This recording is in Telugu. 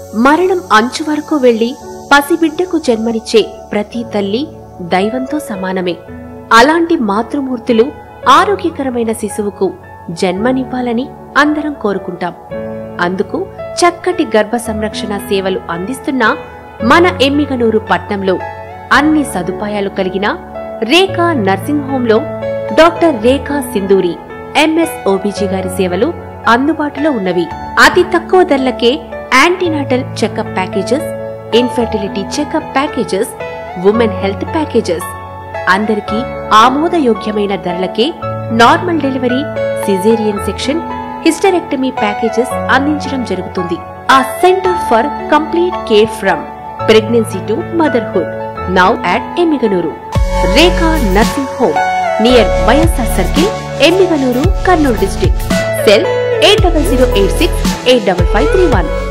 మరణం అంచు వరకు వెళ్లి పసిబిడ్డకు జన్మనిచ్చే ప్రతి తల్లి దైవంతో సమానమే అలాంటి మాతృమూర్తులు ఆరోగ్యకరమైన శిశువుకు జన్మనివ్వాలని అందరం కోరుకుంటాం అందుకు చక్కటి గర్భ సంరక్షణ సేవలు అందిస్తున్న మన ఎమ్మిగనూరు పట్నంలో అన్ని సదుపాయాలు కలిగిన రేఖా నర్సింగ్ హోంలో doctor Rekha Sindhuri MS OBG గారి సేవలు అందుబాటులో ఉన్నవి అతి తక్కువ ధరలకే antenatal checkup packages infertility checkup packages women health packages అందరికీ ఆమోదయోగ్యమైన ధరలకే normal delivery caesarean section hysterectomy packages అందించడం జరుగుతుంది a centre for complete care from pregnancy to motherhood now at Emmiganur Rekha nursing home near YSR circle Emmiganur Kurnool district cell eight double zero eight six eight double five three one